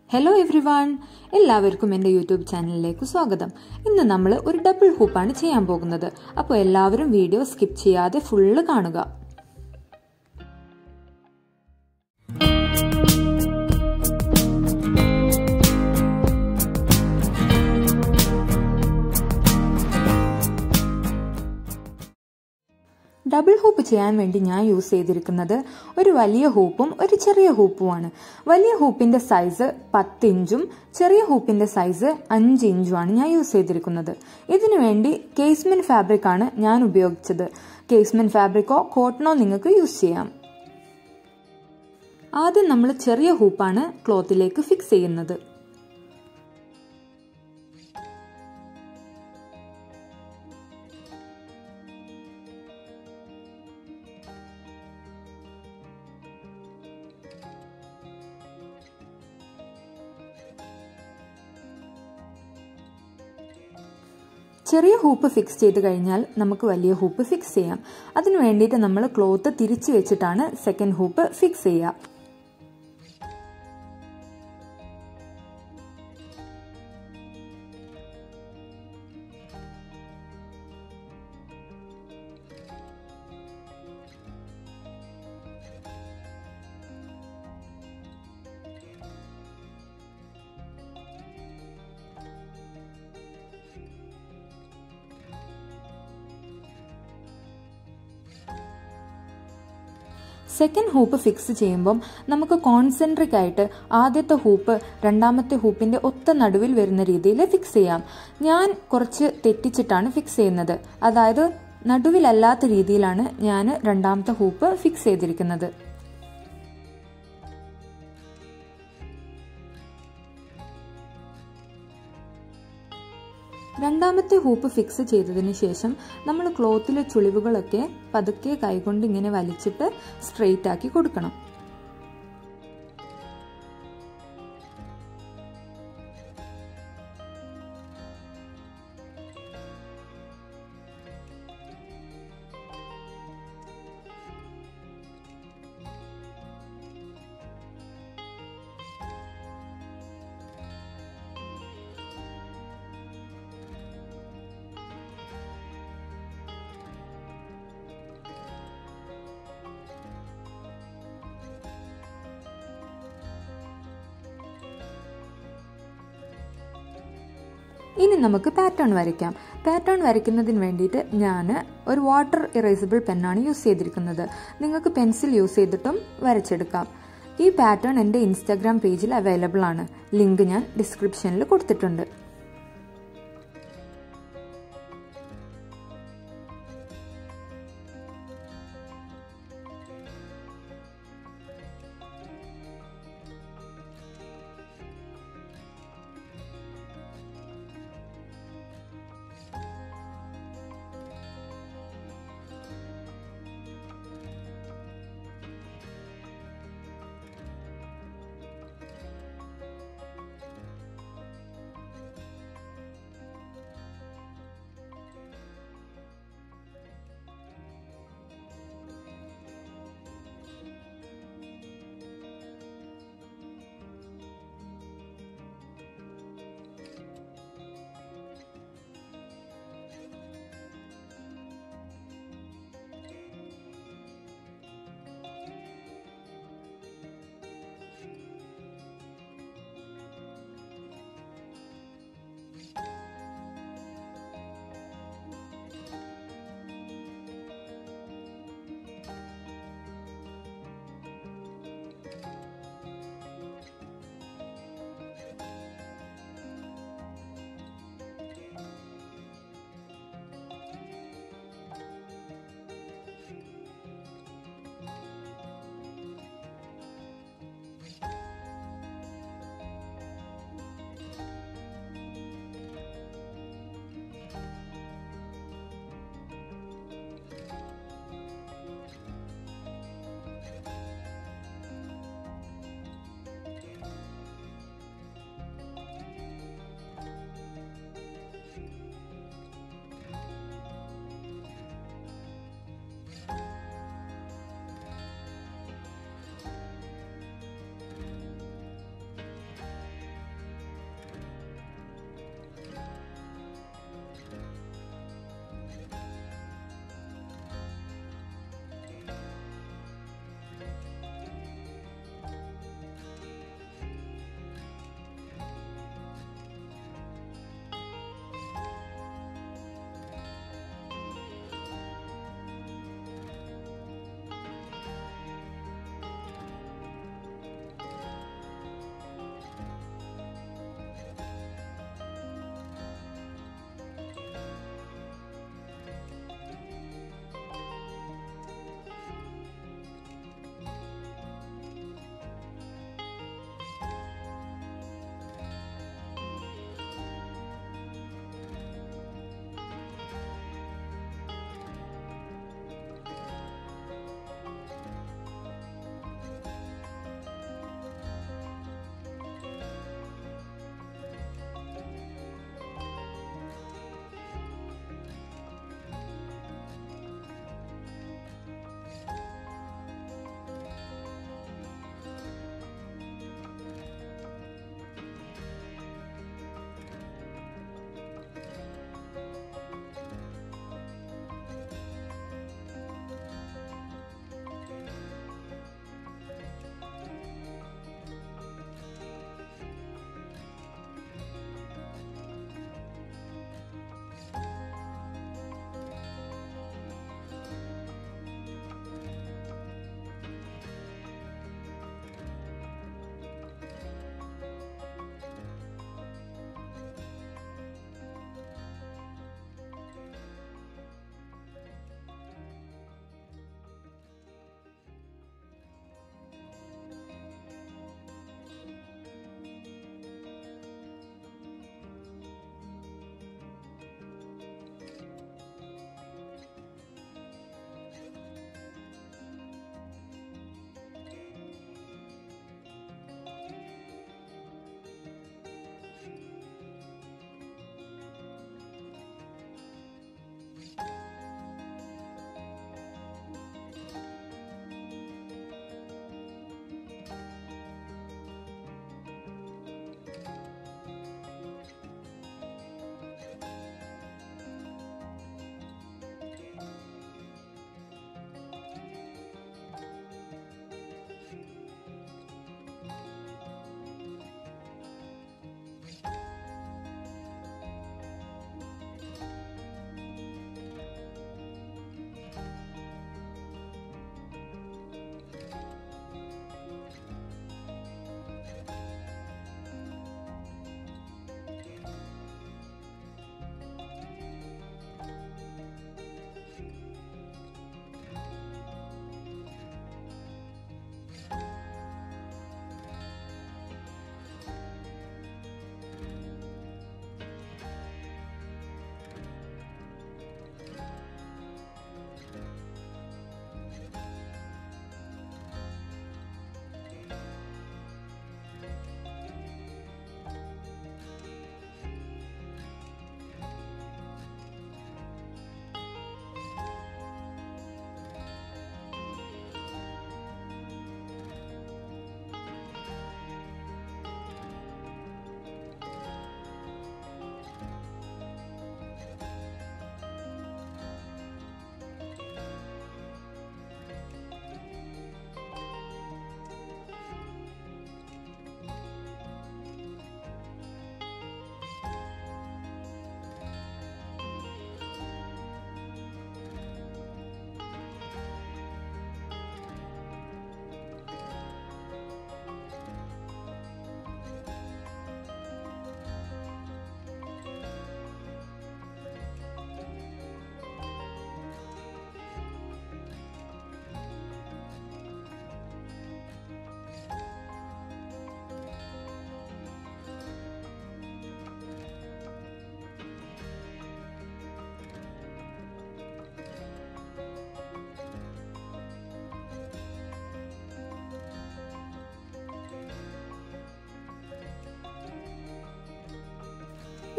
hello every one എല്ലാവർക്കും എൻ്റെ YouTube ചാനലിലേക്ക് സ്വാഗതം ഇന്ന് നമ്മൾ ഒരു ഡബിൾ ഹൂപ്പാണ് ചെയ്യാൻ പോകുന്നത് അപ്പോൾ എല്ലാവരും വീഡിയോ സ്കിപ്പ് ചെയ്യാതെ ഫുള്ള് കാണുക ഡബിൾ ഹൂപ്പ് ചെയ്യാൻ വേണ്ടി ഞാൻ യൂസ് ചെയ്തിരിക്കുന്നത് ഒരു വലിയ ഹൂപ്പും ഒരു ചെറിയ ഹൂപ്പുമാണ് വലിയ ഹൂപ്പിന്റെ സൈസ് പത്ത് ഇഞ്ചും ചെറിയ ഹൂപ്പിന്റെ സൈസ് അഞ്ച് ഇഞ്ചുമാണ് ഞാൻ യൂസ് ചെയ്തിരിക്കുന്നത് ഇതിനു വേണ്ടി കേസ്മെന്റ് ഫാബ്രിക് ആണ് ഞാൻ ഉപയോഗിച്ചത് കേസ്മെന്റ് ഫാബ്രിക്കോ കോട്ടണോ നിങ്ങൾക്ക് യൂസ് ചെയ്യാം ആദ്യം നമ്മൾ ചെറിയ ഹൂപ്പാണ് ക്ലോത്തിലേക്ക് ഫിക്സ് ചെയ്യുന്നത് ചെറിയ ഹൂപ്പ് ഫിക്സ് ചെയ്ത് കഴിഞ്ഞാൽ നമുക്ക് വലിയ ഹൂപ്പ് ഫിക്സ് ചെയ്യാം അതിനു വേണ്ടിയിട്ട് നമ്മൾ ക്ലോത്ത് തിരിച്ചു വെച്ചിട്ടാണ് സെക്കൻഡ് ഹൂപ്പ് ഫിക്സ് ചെയ്യുക സെക്കൻഡ് ഹൂപ്പ് ഫിക്സ് ചെയ്യുമ്പം നമുക്ക് കോൺസെൻട്രിക് ആയിട്ട് ആദ്യത്തെ ഹൂപ്പ് രണ്ടാമത്തെ ഹൂപ്പിന്റെ ഒത്ത നടുവിൽ വരുന്ന രീതിയിൽ ഫിക്സ് ചെയ്യാം ഞാൻ കുറച്ച് തെറ്റിച്ചിട്ടാണ് ഫിക്സ് ചെയ്യുന്നത് അതായത് നടുവിലല്ലാത്ത രീതിയിലാണ് ഞാൻ രണ്ടാമത്തെ ഹൂപ്പ് ഫിക്സ് ചെയ്തിരിക്കുന്നത് രണ്ടാമത്തെ ഹൂപ്പ് ഫിക്സ് ചെയ്തതിന് ശേഷം നമ്മൾ ക്ലോത്തിലെ ചുളിവുകളൊക്കെ പതുക്കെ കൈകൊണ്ട് ഇങ്ങനെ വലിച്ചിട്ട് സ്ട്രെയിറ്റ് ആക്കി കൊടുക്കണം ഇനി നമുക്ക് പാറ്റേൺ വരയ്ക്കാം പാറ്റേൺ വരയ്ക്കുന്നതിന് വേണ്ടിയിട്ട് ഞാൻ ഒരു വാട്ടർ ഇറേസിബിൾ പെന്നാണ് യൂസ് ചെയ്തിരിക്കുന്നത് നിങ്ങൾക്ക് പെൻസിൽ യൂസ് ചെയ്തിട്ടും വരച്ചെടുക്കാം ഈ പാറ്റേൺ എൻ്റെ ഇൻസ്റ്റാഗ്രാം പേജിൽ അവൈലബിൾ ആണ് ലിങ്ക് ഞാൻ ഡിസ്ക്രിപ്ഷനിൽ കൊടുത്തിട്ടുണ്ട്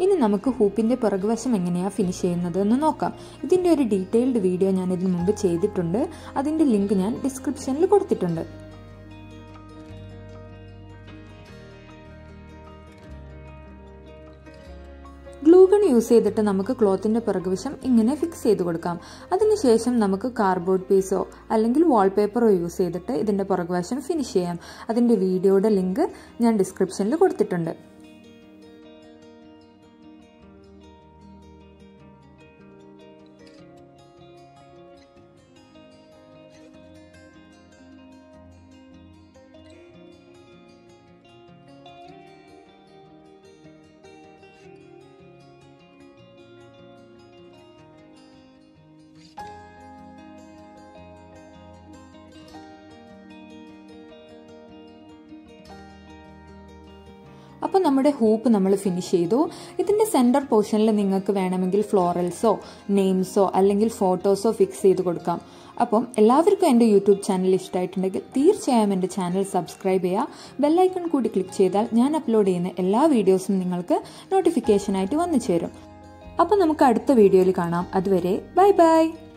ഇനി നമുക്ക് ഹൂപ്പിൻ്റെ പിറകുവശം എങ്ങനെയാണ് ഫിനിഷ് ചെയ്യുന്നത് എന്ന് നോക്കാം ഇതിൻ്റെ ഒരു ഡീറ്റെയിൽഡ് വീഡിയോ ഞാൻ ഇതിനു മുമ്പ് ചെയ്തിട്ടുണ്ട് അതിൻ്റെ ലിങ്ക് ഞാൻ ഡിസ്ക്രിപ്ഷനിൽ കൊടുത്തിട്ടുണ്ട് ഗ്ലൂഗൺ യൂസ് ചെയ്തിട്ട് നമുക്ക് ക്ലോത്തിൻ്റെ പിറകുവശം ഇങ്ങനെ ഫിക്സ് ചെയ്ത് കൊടുക്കാം അതിനുശേഷം നമുക്ക് കാർഡ്ബോർഡ് പീസോ അല്ലെങ്കിൽ വാൾപേപ്പറോ യൂസ് ചെയ്തിട്ട് ഇതിൻ്റെ പിറകുവശം ഫിനിഷ് ചെയ്യാം അതിൻ്റെ വീഡിയോയുടെ ലിങ്ക് ഞാൻ ഡിസ്ക്രിപ്ഷനിൽ കൊടുത്തിട്ടുണ്ട് അപ്പോൾ നമ്മുടെ ഹൂപ്പ് നമ്മൾ ഫിനിഷ് ചെയ്തു ഇതിൻ്റെ സെൻറ്റർ പോർഷനിൽ നിങ്ങൾക്ക് വേണമെങ്കിൽ ഫ്ലോറൽസോ നെയിംസോ അല്ലെങ്കിൽ ഫോട്ടോസോ ഫിക്സ് ചെയ്ത് കൊടുക്കാം അപ്പം എല്ലാവർക്കും എൻ്റെ യൂട്യൂബ് ചാനൽ ഇഷ്ടമായിട്ടുണ്ടെങ്കിൽ തീർച്ചയായും എൻ്റെ ചാനൽ സബ്സ്ക്രൈബ് ചെയ്യുക ബെല്ലൈക്കൺ കൂടി ക്ലിക്ക് ചെയ്താൽ ഞാൻ അപ്ലോഡ് ചെയ്യുന്ന എല്ലാ വീഡിയോസും നിങ്ങൾക്ക് നോട്ടിഫിക്കേഷനായിട്ട് വന്നു ചേരും അപ്പോൾ നമുക്ക് അടുത്ത വീഡിയോയിൽ കാണാം അതുവരെ ബൈ ബൈ